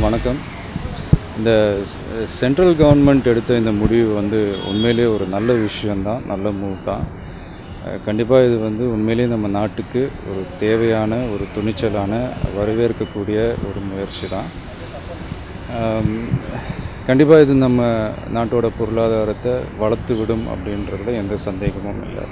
வணக்கம் இந்த central government எடுத்த இந்த முடிவு வந்து உண்மையிலே ஒரு நல்ல விஷயந்தான் நல்ல மூவ் தான் கண்டிப்பாக இது வந்து உண்மையிலேயே நம்ம நாட்டுக்கு ஒரு தேவையான ஒரு துணிச்சலான வரவேற்கக்கூடிய ஒரு முயற்சி தான் கண்டிப்பாக இது நம்ம நாட்டோட பொருளாதாரத்தை வளர்த்து விடும் அப்படின்றதுல எந்த சந்தேகமும் இல்லை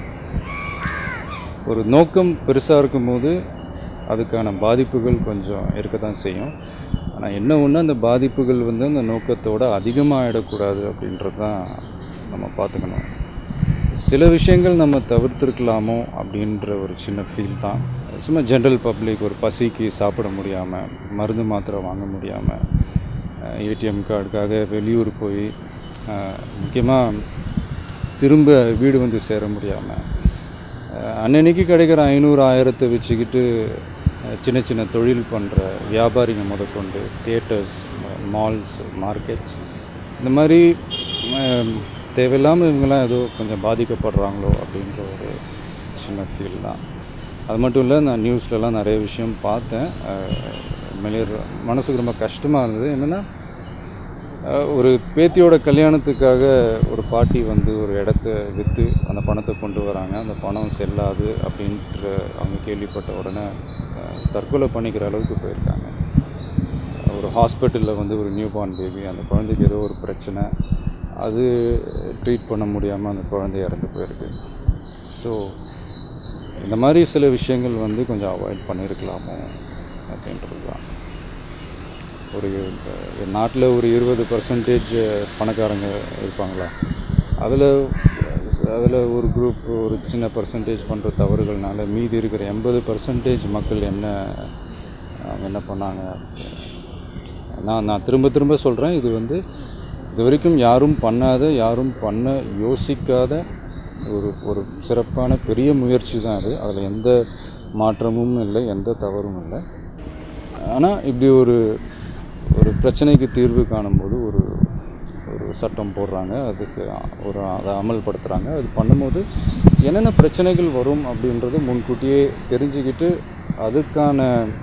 ஒரு நோக்கம் பெருசாக இருக்கும்போது அதுக்கான பாதிப்புகள் கொஞ்சம் இருக்க தான் செய்யும் ஆனால் என்ன ஒன்று அந்த பாதிப்புகள் வந்து அந்த நோக்கத்தோட அதிகமாகிடக்கூடாது அப்படின்றது தான் நம்ம பார்த்துக்கணும் சில விஷயங்கள் நம்ம தவிர்த்திருக்கலாமோ அப்படின்ற ஒரு சின்ன ஃபீல் தான் சும்மா ஜென்ரல் பப்ளிக் ஒரு பசிக்கு சாப்பிட முடியாமல் மருந்து மாத்திரை வாங்க முடியாமல் ஏடிஎம் கார்டுக்காக வெளியூர் போய் முக்கியமாக திரும்ப வீடு வந்து சேர முடியாமல் அன்னன்னைக்கு கிடைக்கிற ஐநூறு ஆயிரத்தை வச்சுக்கிட்டு சின்ன சின்ன தொழில் பண்ணுற வியாபாரிங்க முதற்கொண்டு தியேட்டர்ஸ் மால்ஸ் மார்க்கெட்ஸ் இந்த மாதிரி தேவையில்லாமல் இவங்கெல்லாம் ஏதோ கொஞ்சம் பாதிக்கப்படுறாங்களோ அப்படின்ற ஒரு சின்ன ஃபீல் தான் அது மட்டும் இல்லை நான் நியூஸ்லலாம் நிறைய விஷயம் பார்த்தேன் உண்மையிலே மனசுக்கு ரொம்ப கஷ்டமாக இருந்தது என்னென்னா ஒரு பேத்தியோட கல்யாணத்துக்காக ஒரு பாட்டி வந்து ஒரு இடத்த விற்று அந்த பணத்தை கொண்டு வராங்க அந்த பணம் செல்லாது அப்படின்ற அவங்க கேள்விப்பட்ட உடனே தற்கொலை பண்ணிக்கிற அளவுக்கு போயிருக்காங்க ஒரு ஹாஸ்பிட்டலில் வந்து ஒரு நியூ பார்ன் பேபி அந்த குழந்தைக்கு ஏதோ ஒரு பிரச்சனை அது ட்ரீட் பண்ண முடியாமல் அந்த குழந்தை இறந்து போயிருக்கு ஸோ இந்த மாதிரி சில விஷயங்கள் வந்து கொஞ்சம் அவாய்ட் பண்ணியிருக்கலாமோ அப்படின்றது தான் ஒரு நாட்டில் ஒரு இருபது பர்சன்டேஜ் பணக்காரங்க இருப்பாங்களா அதில் அதில் ஒரு குரூப் ஒரு சின்ன பர்சன்டேஜ் பண்ணுற தவறுகள்னால மீதி இருக்கிற எண்பது பர்சன்டேஜ் மக்கள் என்ன அவங்க என்ன பண்ணாங்க நான் நான் திரும்ப திரும்ப சொல்கிறேன் இது வந்து இது வரைக்கும் யாரும் பண்ணாத யாரும் பண்ண யோசிக்காத ஒரு ஒரு சிறப்பான பெரிய முயற்சி தான் அது அதில் எந்த மாற்றமும் இல்லை எந்த தவறும் இல்லை ஆனால் இப்படி ஒரு ஒரு பிரச்சனைக்கு தீர்வு காணும்போது ஒரு ஒரு சட்டம் போடுறாங்க அதுக்கு ஒரு அதை அமல்படுத்துகிறாங்க அது பண்ணும்போது என்னென்ன பிரச்சனைகள் வரும் அப்படின்றது முன்கூட்டியே தெரிஞ்சுக்கிட்டு அதுக்கான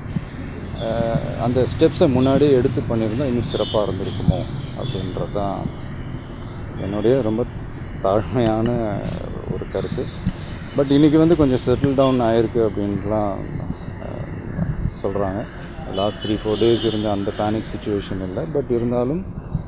அந்த ஸ்டெப்ஸை முன்னாடியே எடுத்து பண்ணியிருந்தால் இன்னும் சிறப்பாக இருந்திருக்குமோ அப்படின்றது தான் என்னுடைய ரொம்ப தாழ்மையான ஒரு கருத்து பட் இன்றைக்கி வந்து கொஞ்சம் செட்டில் டவுன் ஆகிருக்கு அப்படின்லாம் சொல்கிறாங்க லாஸ்ட் த்ரீ ஃபோர் டேஸ் இருந்த அந்த பேனிக் சுச்சுவேஷன் இல்லை பட் இருந்தாலும்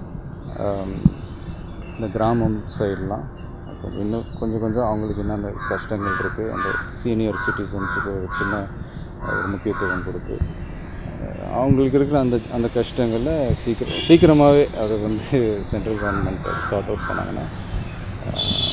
இந்த கிராமம் சைட்லாம் கொஞ்சம் இன்னும் கொஞ்சம் கொஞ்சம் அவங்களுக்கு என்னென்ன கஷ்டங்கள் இருக்குது அந்த சீனியர் சிட்டிசன்ஸுக்கு ஒரு சின்ன ஒரு முக்கியத்துவம் கொடுத்து அவங்களுக்கு இருக்கிற அந்த அந்த கஷ்டங்களில் சீக்கிரம் சீக்கிரமாகவே அதை வந்து சென்ட்ரல் கவர்மெண்ட் சார்ட் அவுட் பண்ணாங்கன்னா